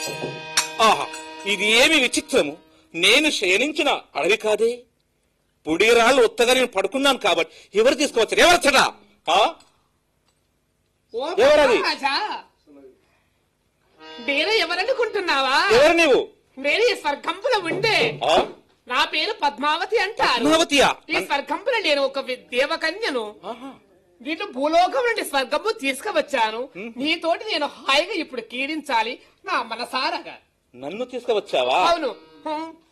ఆహా ఇది ఏమి విచిత్రము నేను శయనించిన అడవి కాదే పుడిరాళ్ళు ఉత్తగా నేను పడుకున్నాను కాబట్టి ఎవరు తీసుకోవచ్చు ఎవరచ్చడా ఆ? ఓ ఎవరది? రాజా నేను ఎవరనుకుంటున్నావా ఎవరు నీవు నేను ఈ స్వర్గంపులో ఉండే ఆ? నా పేరు పద్మావతి అంటారు పద్మావతియా? ఈ స్వర్గంపులో నేను ఒక వి- దేవకన్యను ఆహా. నీకు భూలోకం నుండి స్వర్గము తీసుకువచ్చాను నీతోటి నేను హాయిగా ఇప్పుడు కీడించాలి నా మనసారగా నన్ను తీసుకువచ్చావా అవును హ్మ్.